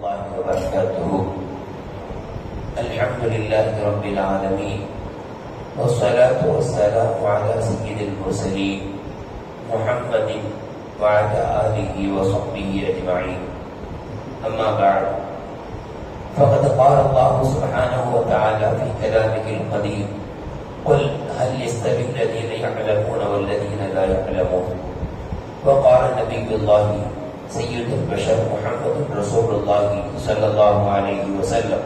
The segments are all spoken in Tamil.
الله وبركاته الحمد لله رب العالمين والصلاة والسلام على سيد المرسلين محمد وعلى آله وصحبه أجمعين أما بعد فقد قال الله سبحانه وتعالى في كلامه القديم قل هل يستوي الذين يعلمون والذين لا يعلمون وقال نبي الله سيد البشر محمد رسول الله صلى الله عليه وسلم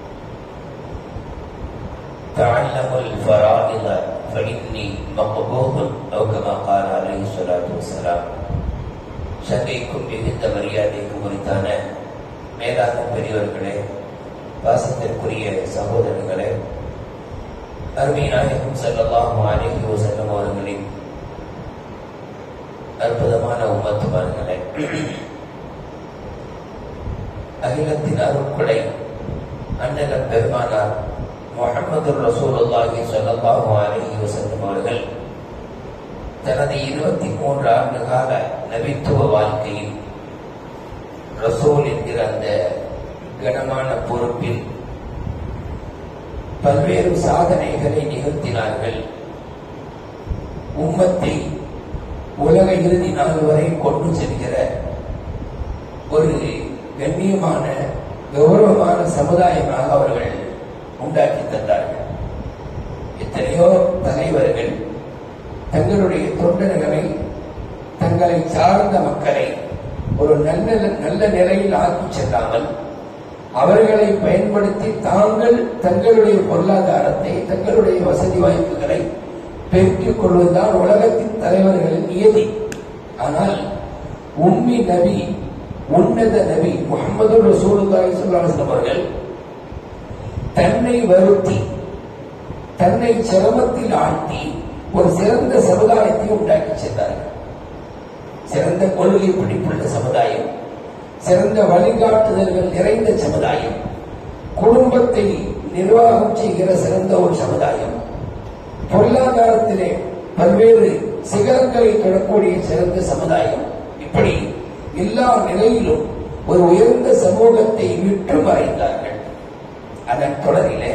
تعلموا الفرائض فإني مقبوض أو كما قال عليه الصلاة والسلام சங்கைக்கும் மிகுந்த மரியாதைக்கும் உரித்தான மேலான பெரியவர்களே வாசத்திற்குரிய சகோதரர்களே அருமை நாயகம் ஸல்லல்லாஹு அலைஹி வஸல்லம் அவர்களின் அற்புதமான உம்மத்துமார்களே அகிலத்தின் அருட்கொடை அண்ணகர் பெருமானார் முகமது ரசூலுல்லாஹி ஸல்லல்லாஹு அலைஹி வஸல்லம் அவர்கள் தனது இருபத்தி மூன்று ஆண்டு கால நபித்துவ வாழ்க்கையில் ரசூல் என்கிற அந்த கனமான பொறுப்பில் பல்வேறு சாதனைகளை நிகழ்த்தினார்கள் உம்மத்தை உலக இறுதி நாள் வரை கொண்டு செல்கிற ஒரு கண்ணியமான கௌரவமான சமுதாயமாக அவர்கள் உண்டாக்கி தந்தார்கள் எத்தனையோ தலைவர்கள் தங்களுடைய தொண்டர்களை தங்களை சார்ந்த மக்களை ஒரு நல்ல நல்ல நிலையில் ஆக்கி செல்லாமல் அவர்களை பயன்படுத்தி தாங்கள் தங்களுடைய பொருளாதாரத்தை தங்களுடைய வசதி வாய்ப்புகளை பெருக்கிக் கொள்வதுதான் உலகத்தின் தலைவர்களின் நியதி ஆனால் உம்மி நபி உன்னத நபி முகமது ரசூலுல்லாஹி ஸல்லல்லாஹு அலைஹி அவர்கள் தன்னை வருத்தி தன்னை சிரமத்தில் ஆழ்த்தி ஒரு சிறந்த சமுதாயத்தை உண்டாக்கி சென்றார்கள் சிறந்த கொள்கை பிடிப்புள்ள சமுதாயம் சிறந்த வழிகாட்டுதல்கள் நிறைந்த சமுதாயம் குடும்பத்தை நிர்வாகம் செய்கிற சிறந்த ஒரு சமுதாயம் பொருளாதாரத்திலே பல்வேறு சிகரங்களை தொடக்கூடிய சிறந்த சமுதாயம் இப்படி எல்லா நிலையிலும் ஒரு உயர்ந்த சமூகத்தை விட்டு மறைந்தார்கள் அதன் தொடரிலே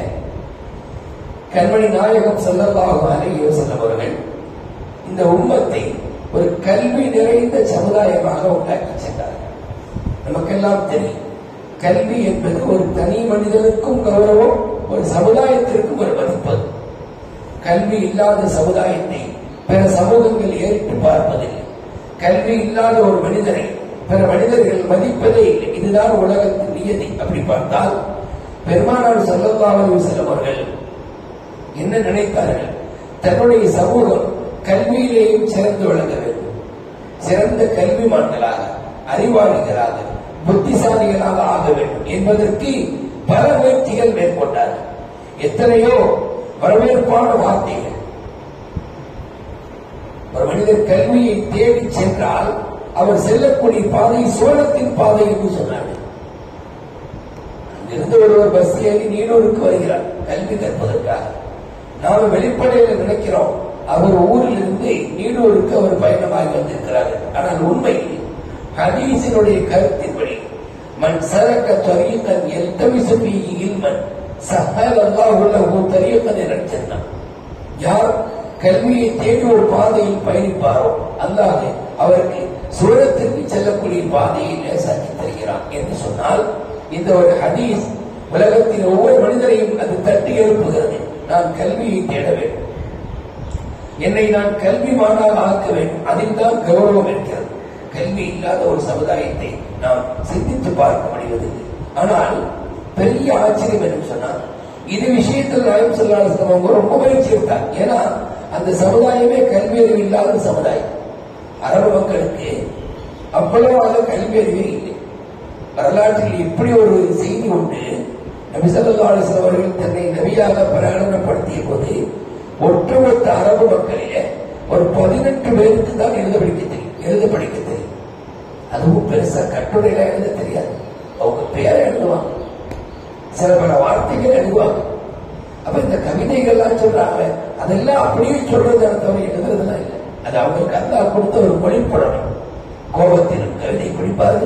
கண்மணி நாயகம் சொல்லல்லாஹு அலைஹி வஸல்லம் அவர்கள் இந்த உம்மத்தை ஒரு கல்வி நிறைந்த சமுதாயமாக உண்டாக்கி சென்றார்கள் நமக்கெல்லாம் தெரியும் கல்வி என்பது ஒரு தனி மனிதனுக்கும் கௌரவம் ஒரு சமுதாயத்திற்கும் ஒரு மதிப்பு கல்வி இல்லாத சமுதாயத்தை பிற சமூகங்கள் ஏறிட்டு பார்ப்பதில்லை கல்வி இல்லாத ஒரு மனிதனை பிற மனிதர்கள் மதிப்பதே இல்லை இதுதான் உலகத்தின் நியதி அப்படி பார்த்தால் பெருமானார் சொல்லல்லாஹு செல்லும் அவர்கள் என்ன நினைத்தார்கள் தன்னுடைய சமூகம் கல்வியிலேயும் சிறந்து விளங்க வேண்டும் சிறந்த கல்விமான்களாக அறிவாளிகளாக புத்திசாலிகளாக ஆக வேண்டும் என்பதற்கு பல முயற்சிகள் மேற்கொண்டார்கள் எத்தனையோ வரவேற்பான வார்த்தைகள் ஒரு மனிதர் கல்வியை தேடி சென்றால் அவர் செல்லக்கூடிய பாதை சோழத்தின் பாதை என்று சொன்னார்கள் அங்கிருந்து ஒருவர் பஸ் ஏறி நீடூருக்கு வருகிறார் கல்வி கற்பதற்காக நாம வெளிப்படையில் நினைக்கிறோம் அவர் ஊரில் இருந்து நீடூருக்கு அவர் பயணமாகி வந்திருக்கிறார் ஆனால் உண்மை ஹதீஸினுடைய கருத்தின்படி மண் சரக்க தொரியக்கன் எல்தமிசு இல்மன் சஹல் அல்லாஹுல்லஹு தரியக்கன் என சொன்னான் யார் கல்வியை தேடி ஒரு பாதையில் பயணிப்பாரோ அல்லாஹ் அவருக்கு சூழத்திற்கு செல்லக்கூடிய பாதையை லேசாக்கி தருகிறான் என்று சொன்னால் இந்த ஒரு ஹதீஸ் உலகத்தில் ஒவ்வொரு மனிதரையும் அது தட்டி எழுப்புகிறது நான் கல்வியை தேட வேண்டும் என்னை நான் கல்விமானாக ஆக்க வேண்டும் அதில் தான் கௌரவம் இருக்கிறது கல்வி இல்லாத ஒரு சமுதாயத்தை நாம் சிந்தித்து பார்க்க முடிவதில்லை ஆனால் பெரிய ஆச்சரியம் என்று சொன்னால் இது விஷயத்தில் நாயம் சொல்லாத ரொம்ப மகிழ்ச்சி இருந்தார் ஏன்னா அந்த சமுதாயமே கல்வி அறிவு இல்லாத சமுதாயம் அரபு மக்களுக்கு அவ்வளவாக கல்வி அறிவே இல்லை வரலாற்றில் இப்படி ஒரு செய்தி உண்டு நபிசல்லா அலிஸ்லாம் அவர்கள் தன்னை நபியாக பிரகடனப்படுத்திய போது ஒட்டுமொத்த அரபு மக்களிலே ஒரு பதினெட்டு பேருக்கு தான் எழுத படிக்க தெரியும் எழுத படிக்க தெரியும் அதுவும் பெருசா கட்டுரையில எழுத தெரியாது அவங்க பேரை எழுதுவாங்க சில பல வார்த்தைகள் எழுதுவாங்க அப்ப இந்த கவிதைகள்லாம் சொல்றாங்க அதெல்லாம் அப்படியே சொல்றது தவிர எழுதுறதுலாம் இல்லை அது அவங்களுக்கு அல்லா கொடுத்த ஒரு மொழிப்படம் கோபத்திலும் கவிதை படிப்பார்கள்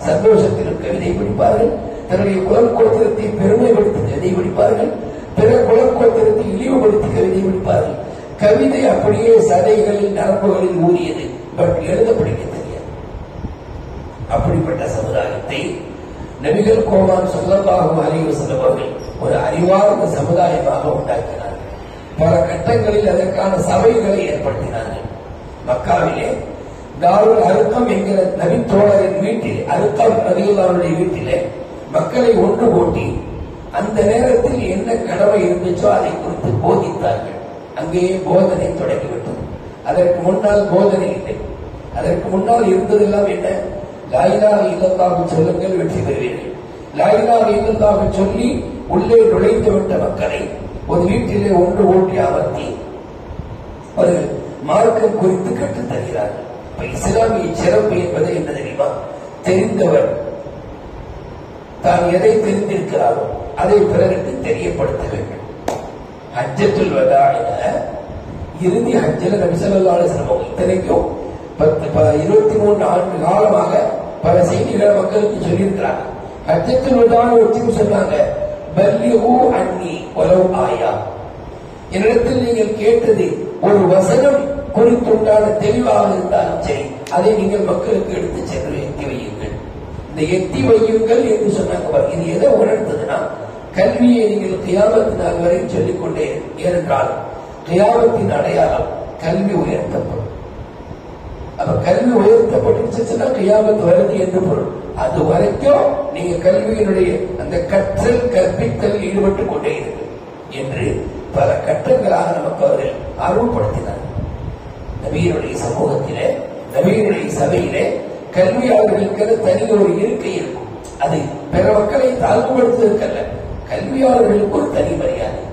சந்தோஷத்திலும் கவிதை படிப்பார்கள் தன்னுடைய குலம் கோத்திரத்தை பெருமைப்படுத்தி கவிதை படிப்பார்கள் பிற குலம் கோத்திரத்தை இழிவுபடுத்தி கவிதை படிப்பார்கள் கவிதை அப்படியே சதைகளில் நரம்புகளில் ஊறியது பட் எழுத படிக்க தெரியாது அப்படிப்பட்ட சமுதாயத்தை நபிகள் கோமான் சொல்லலாகும் அறிவு செல்பவர்கள் ஒரு அறிவார்ந்த சமுதாயமாக உண்டாக்கினார்கள் பல கட்டங்களில் அதற்கான சபைகளை ஏற்படுத்தினார்கள் மக்காவிலே தாருல் அருக்கம் என்கிற நபி தோழரின் வீட்டில் அருக்கம் நபிகளுடைய வீட்டிலே மக்களை ஒன்று கூட்டி அந்த நேரத்தில் என்ன கடமை இருந்துச்சோ அதை குறித்து போதித்தார்கள் அங்கேயே போதனை தொடங்கிவிட்டது அதற்கு முன்னால் போதனை இல்லை அதற்கு முன்னால் இருந்ததெல்லாம் என்ன லாயிலா இல்லல்லாஹு சொல்லுங்கள் வெற்றி பெறுவீர்கள் லாயிலா இல்லல்லாஹு சொல்லி உள்ளே நுழைந்து விட்ட மக்களை ஒரு வீட்டிலே ஒன்று ஓட்டி அமர்த்தி ஒரு மார்க்கம் குறித்து கற்றுத் தருகிறார்கள் இப்ப இஸ்லாமிய சிறப்பு என்பது என்ன தெரியுமா தெரிந்தவர் தான் எதை தெரிந்திருக்கிறாரோ அதை பிறருக்கு தெரியப்படுத்த வேண்டும் ஹஜ்ஜத்துல் வதாயில இறுதி ஹஜ்ஜில் நபி ஸல்லல்லாஹு அலைஹி வஸல்லம் இத்தனைக்கும் பத்து ப- இருபத்தி மூன்று ஆண்டு காலமாக பல செய்திகளை மக்களுக்கு சொல்லியிருக்கிறாங்க ஹஜ்ஜத்துல் வதாவை ஒட்டி சொன்னாங்க பல்லிஹு அன்னி ஒலவ் ஆயா என்னிடத்தில் நீங்கள் கேட்டது ஒரு வசனம் குறித்துண்டான தெளிவாக இருந்தாலும் சரி அதை நீங்கள் மக்களுக்கு எடுத்து சென்று எத்தி வையுங்கள் இந்த எத்தி வையுங்கள் என்று சொன்னாங்க பாருங்க. இது எதை உணர்த்ததுன்னா கல்வியை நீங்கள் கியாமத்து நாள் வரை சொல்லிக் கொண்டே இரு. ஏனென்றால் கியாமத்தின் அடையாளம் கல்வி உயர்த்தப்படும் அப்ப கல்வி உயர்த்தப்பட்டுச்சுன்னா கியாமத்து வருது என்று பொருள் அது வரைக்கும் நீங்க கல்வியினுடைய அந்த கற்றல் கற்பித்தல் ஈடுபட்டு கொண்டே இருக்கு என்று பல கட்டங்களாக நமக்கு அவர்கள் ஆர்வப்படுத்தினார் நபியினுடைய சமூகத்திலே நபியினுடைய சபையிலே கல்வியாளர்களுக்கு தனி ஒரு இருக்கை இருக்கும் அது பிற மக்களை தாழ்வுபடுத்துவதற்கல்ல கல்வியாளர்களுக்கு ஒரு தனி மரியாதை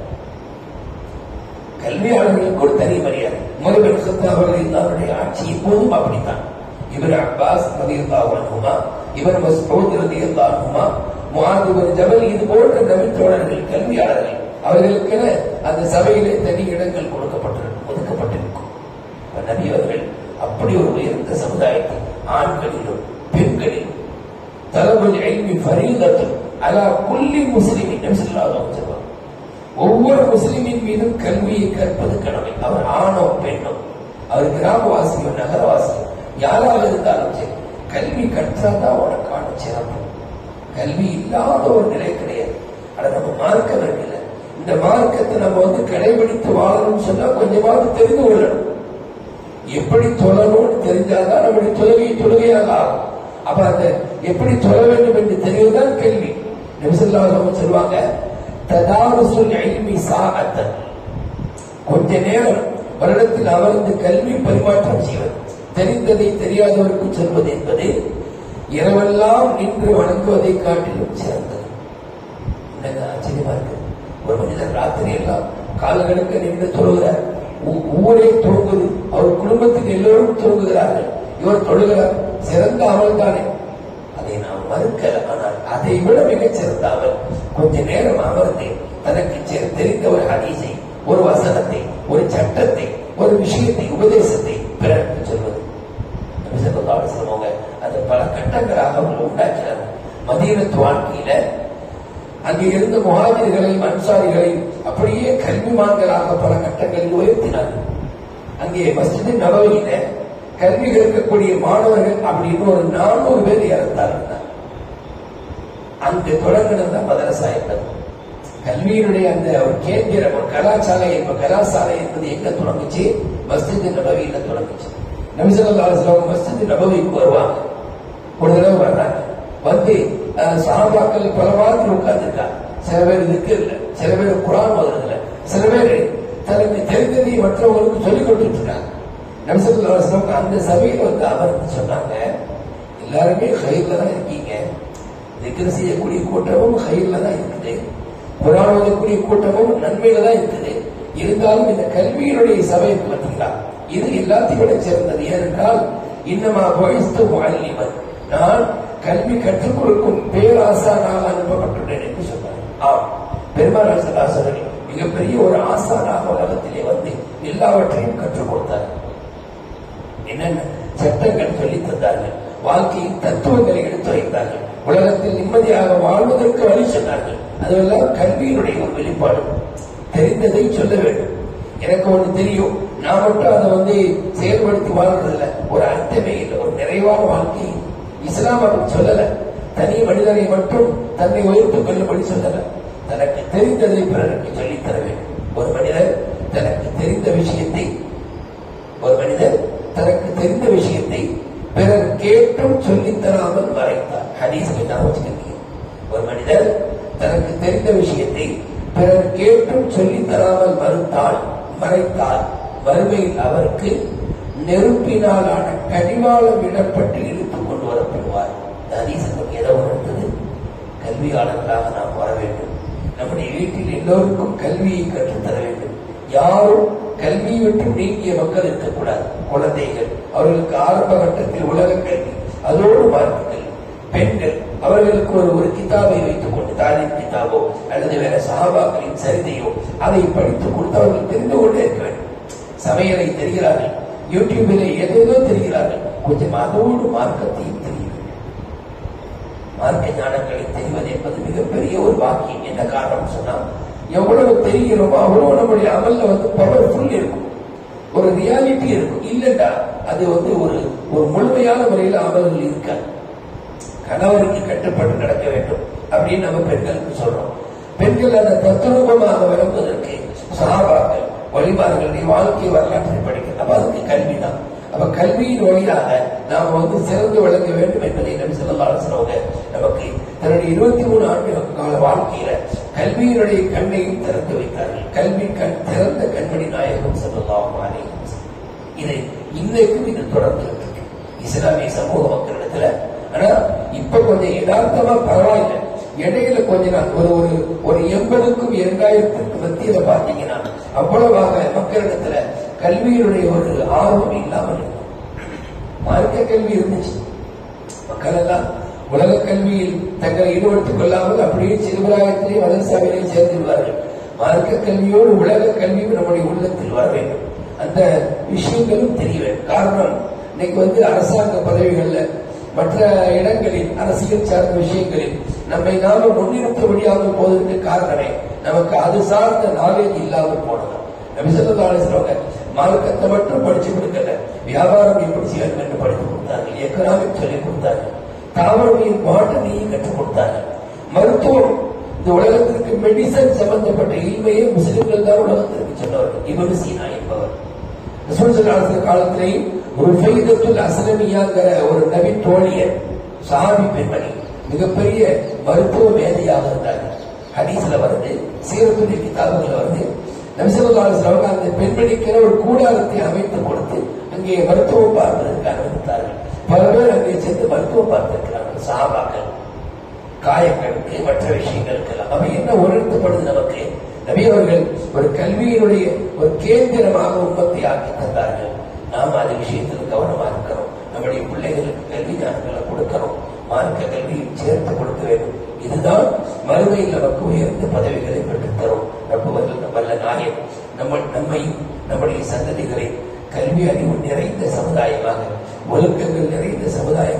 கல்வியாளர்களுக்கு ஒரு தனி மரியாதை முதல்வர் சத்தா அவர்கள் அவருடைய ஆட்சி இப்போதும் அப்படித்தான் இவர் அப்பாஸ் ரதியல்லாஹு அன்ஹுமா இவர் மஸ்ஊத் ரதியல்லாஹு அன்ஹுமா முஆத் இப்னு ஜபல் இது போன்ற நபித்தோழர்கள் கல்வியாளர்கள் அவர்களுக்கென அந்த சபையிலே தனி இடங்கள் கொடுக்கப்பட்டிருக்கும் ஒதுக்கப்பட்டிருக்கும் அப்ப நபி அவர்கள் அப்படி ஒரு உயர்ந்த சமுதாயத்தை ஆண்களிலும் பெண்களிலும் தலபுல் இல்மி ஃபரீதத்துன் அலா குல்லி முஸ்லிமின் நபி ஸல்லல்லாஹு அலைஹி வஸல்லம் ஒவ்வொரு முஸ்லிமின் மீதும் கல்வியை கற்பது கடமை அவர் ஆணோ பெண்ணோ அவர் கிராமவாசியோ நகரவாசியோ யாராக இருந்தாலும் சரி கல்வி கற்றாதான் உனக்கான சிறப்பு கல்வி இல்லாத ஒரு நிலை கிடையாது ஆனா நம்ம மார்க்க வேண்டியது இந்த மார்க்கத்தை நம்ம வந்து கடைபிடித்து வாழணும்னு சொன்னா கொஞ்சமாவது தெரிந்து கொள்ளணும் எப்படி தொழணும்னு தெரிஞ்சாதான் நம்முடைய தொழுகை தொழுகையாக ஆகும் அப்ப அந்த எப்படி தொழ வேண்டும் என்று தெரிவதுதான் கேள்வி நபிசல்லாஹு சொல்லுவாங்க ததாரசுல் இல்மி சாஅத்தன் கொஞ்ச நேரம் வருடத்தில் அமர்ந்து கல்வி பரிமாற்றம் செய்வது தெரிந்ததை தெரியாதவருக்கு சொல்வது என்பது இரவெல்லாம் நின்று வணங்குவதை காட்டிலும் சிறந்தது என்னங்க ஆச்சரியமா இருக்கு ஒரு மனிதர் ராத்திரி எல்லாம் கால்களுக்கு நின்று தொழுகிறார் ஊ- ஊரே தொழுகுது அவர் குடும்பத்தில் எல்லோரும் தொழுகிறார்கள் இவர் தொழுகிறார் சிறந்த அமல் தானே அதை நாம் மறுக்கல ஆனால் அதை விட மிகச் சிறந்த அமல் கொஞ்ச நேரம் அமர்ந்து தனக்கு செ- தெரிந்த ஒரு ஹதீஸை ஒரு வசனத்தை ஒரு சட்டத்தை ஒரு விஷயத்தை உபதேசத்தை பிறருக்கு சொல்வது நபி ஸல்லல்லாஹு அலைஹி வஸல்லம் அவங்க அதை பல கட்டங்களாக அவங்க உண்டாக்கினாங்க மதீனத்து வாழ்க்கையில அங்கே இருந்த முஹாஜிர்களையும் அன்சாரிகளையும் அப்படியே கல்விமான்களாக பல கட்டங்களில் உயர்த்தினார்கள் அங்கே மஸ்ஜித் நபவியில கல்வி கற்கக்கூடிய மாணவர்கள் அப்படின்னு ஒரு நானூறு பேர் இறந்தார்கள் அங்கு தொடங்கினது தான் மதரசா என்பது கல்வியினுடைய அந்த ஒரு கேந்திரம் ஒரு கலாச்சாலை என்ப கலாசாலை என்பது எங்க தொடங்குச்சு மஸ்ஜித் நபவியில தொடங்குச்சு நபிசல்லா அலுவலம் மஸ்ஜித் நபவிக்கு வருவாங்க ஒரு தடவை வர்றாங்க வந்து அஹ், சஹாபாக்கள் பல மாதிரி உட்கார்ந்துருக்காங்க சில பேர் இதுக்கு இல்ல சில பேர் குரான் ஓதுறதுல சில பேர் தனக்கு தெரிந்ததை மற்றவங்களுக்கு சொல்லிக் கொடுத்துட்டு இருக்காங்க நபிசல்லா அலுவலம் அந்த சபையில வந்து அமர்ந்து சொன்னாங்க எல்லாருமே ஹைர்ல தான் இருக்கீங்க திக்ரு செய்யக்கூடிய கூட்டமும் ஹைர்ல தான் இருக்குது குரான் ஓதக்கூடிய கூட்டமும் நன்மையில தான் இருக்குது இருந்தாலும் இந்த கல்வியினுடைய சபை இருக்கு பார்த்தீங்களா இது எல்லாத்தையும் விட சிறந்தது ஏனென்றால் இன்னமா வயசு வாழ்நிமன் நான் கல்வி கற்றுக் கொடுக்கும் பேராசானாக அனுப்பப்பட்டுள்ளேன் என்று சொன்னார் ஆம் பெருமாள் சதாசரன் மிகப்பெரிய ஒரு ஆசானாக உலகத்திலே வந்து எல்லாவற்றையும் கற்றுக் கொடுத்தார் என்னென்ன சட்டங்கள் சொல்லித் தந்தார்கள் வாழ்க்கையின் தத்துவங்களை எடுத்துரைத்தார்கள் உலகத்தில் நிம்மதியாக வாழ்வதற்கு வழி சொன்னார்கள் அதுவெல்லாம் கல்வியினுடைய ஒரு வெளிப்பாடு தெரிந்ததை சொல்ல வேண்டும் எனக்கு ஒண்ணு தெரியும் நான் மட்டும் அதை வந்து செயல்படுத்தி வாழ்றதில்ல ஒரு அர்த்தமே இல்லை ஒரு நிறைவான வாழ்க்கை இஸ்லாம் அப்படி சொல்லல தனி மனிதனை மட்டும் தன்னை உயர்த்துக் கொள்ளும்படி சொல்லல தனக்கு தெரிந்ததை பிறருக்கு சொல்லித் தர வேண்டும் ஒரு மனிதர் தனக்கு தெரிந்த விஷயத்தை ஒரு மனிதர் தனக்கு தெரிந்த விஷயத்தை பிறர் கேட்டும் சொல்லித் தராமல் மறைத்தார் ஹதீஸ் நான் வச்சுக்கிறீங்க ஒரு மனிதர் தனக்கு தெரிந்த விஷயத்தை பிறர் கேட்டும் சொல்லித் தராமல் மறுத்தால் மறைத்தால் வறுமையில் அவருக்கு நெருப்பினாலான கடிவாளம் இடப்பட்டு இழுத்துக் கொண்டு வரப்படுவார் இந்த ஹதீஸ் நமக்கு எதை உணர்த்தது கல்வியாளர்களாக நாம் வர வேண்டும் நம்முடைய வீட்டில் எல்லோருக்கும் கல்வியை கற்றுத்தர வேண்டும் யாரும் கல்வியை விட்டு நீங்கிய மக்கள் இருக்கக்கூடாது குழந்தைகள் அவர்களுக்கு ஆரம்ப கட்டத்தில் உலக கல்வி அதோடு மார்க்க கல்வி பெண்கள் அவர்களுக்கு ஒரு ஒரு கிதாபை வைத்துக் கொண்டு தாலிம் கிதாபோ அல்லது வேற சஹாபாக்களின் சரிதையோ அதை படித்துக் கொடுத்து அவர்கள் தெரிந்து கொண்டே இருக்க வேண்டும் சமையலை தெரிகிறார்கள் யூடியூபிலே எதேதோ தெரிகிறார்கள் கொஞ்சம் அதோடு மார்க்கத்தையும் தெரிய வேண்டும் மார்க்க ஞானங்களை தெரிவது என்பது மிகப்பெரிய ஒரு வாக்கியம் என்ன காரணம் சொன்னா எவ்வளவு தெரிகிறோமோ அவ்வளவு நம்முடைய அமல்ல வந்து பவர்ஃபுல் இருக்கும் ஒரு ரியாலிட்டி இருக்கும் இல்லைண்டா அது வந்து ஒரு ஒரு முழுமையான முறையில் அமல்கள் இருக்காது கணவருக்கு கட்டுப்பட்டு நடக்க வேண்டும் அப்படின்னு நம்ம பெண்களுக்கு சொல்றோம் பெண்கள் அந்த தத்துரூபமாக விளம்புவதற்கு சகாபாக்கள் வழிபாடுகளுடைய வாழ்க்கை வரலாற்றை படிக்கணும் அப்ப அதுக்கு கல்வி தான் அப்ப கல்வியின் வழியாக நாம வந்து சிறந்து விளங்க வேண்டும் என்பதை நபி சொல்லலாம் சொல்லுவாங்க நமக்கு தன்னுடைய இருபத்தி மூணு ஆண்டு கால வாழ்க்கையில கல்வியினுடைய கண்ணையும் திறந்து வைத்தார்கள் கல்வி கண் திறந்த கண்மணி நாயகம் சொல்லலாம் இது இன்னைக்கும் இது தொடர்ந்து இருக்கு இஸ்லாமிய சமூக மக்களிடத்துல ஆனா இப்ப கொஞ்சம் யதார்த்தமா பரவாயில்ல இடையில கொஞ்ச நாள் ஒரு ஒரு ஒரு எண்பதுக்கும் இரண்டாயிரத்திற்கு மத்தியில பாத்தீங்கன்னா அவ்வளவாக மக்களிடத்துல கல்வியினுடைய ஒரு ஆர்வம் இல்லாமல் இருக்கும் மார்க்க கல்வி இருந்துச்சு மக்கள் எல்லாம் உலக கல்வியில் தங்களை ஈடுபடுத்திக் கொள்ளாமல் அப்படியே சிறுபிராயத்திலே வளர்ச்சாவிலே சேர்ந்து விடுவார்கள் மார்க்க கல்வியோடு உலக கல்வியும் நம்முடைய உள்ளத்தில் வர வேண்டும் அந்த விஷயங்களும் தெரிய வேண்டும் காரணம் இன்னைக்கு வந்து அரசாங்க பதவிகள்ல மற்ற இடங்களில் அரசியல் சார்ந்த விஷயங்களில் நம்மை நாம முன்னிறுத்த முடியாமல் போவதற்கு காரணமே நமக்கு அது சார்ந்த நாலேஜ் இல்லாமல் போனதான் நபிசல்லாலே சொல்லுவாங்க மார்க்கத்தை மட்டும் படிச்சு கொடுக்கல வியாபாரம் எப்படி செய்யணும் என்று படித்து கொடுத்தார்கள் எக்கனாமிக் சொல்லிக் கொடுத்தார்கள் தாவரவியல் பாட்டனையும் கற்றுக் கொடுத்தார்கள் மருத்துவம் இந்த உலகத்திற்கு மெடிசன் சம்பந்தப்பட்ட இல்மையை முஸ்லிம்கள் தான் உலகத்திற்கு சொன்னவர்கள் இவரு சீனா என்பவர் ரசூல் காலத்திலேயும் ஒரு ஃபைதத்துல் அசலமியாங்கிற ஒரு நபி தோழியர் சாபி பெண்மணி மிகப்பெரிய மருத்துவ மேதையாக இருந்தார்கள் ஹதீஸ்ல வருது சீரத்துடைய கிதாபுகள் வருது நபிசல்லாஸ் அந்த பெண்மணிக்கென ஒரு கூடாரத்தை அமைத்து கொடுத்து அங்கே மருத்துவம் பார்ப்பதற்கு அனுமதித்தார்கள் பல பேர் அங்கே சென்று மருத்துவம் பார்த்திருக்கிறார்கள் சாபாக்கள் காயங்களுக்கு மற்ற விஷயங்களுக்கு எல்லாம் அப்ப என்ன உணர்த்தப்படுது நமக்கு நபி அவர்கள் ஒரு கல்வியினுடைய ஒரு கேந்திரமாக உற்பத்தி ஆக்கி தந்தார்கள் நாம் அது விஷயத்தில் கவனமா இருக்கிறோம் நம்முடைய பிள்ளைகளுக்கு கல்வி ஞானங்களை கொடுக்கிறோம் மார்க்க கல்வியும் சேர்த்து கொடுக்க வேண்டும் இதுதான் மறுமையில் நமக்கு உயர்ந்த பதவிகளை பெற்றுத் தரும் ரப்புவர்கள் வல்ல நாயன் நம்ம நம்மையும் நம்முடைய சந்ததிகளை கல்வி அறிவு நிறைந்த சமுதாயமாக ஒழுக்கங்கள் நிறைந்த சமுதாயம்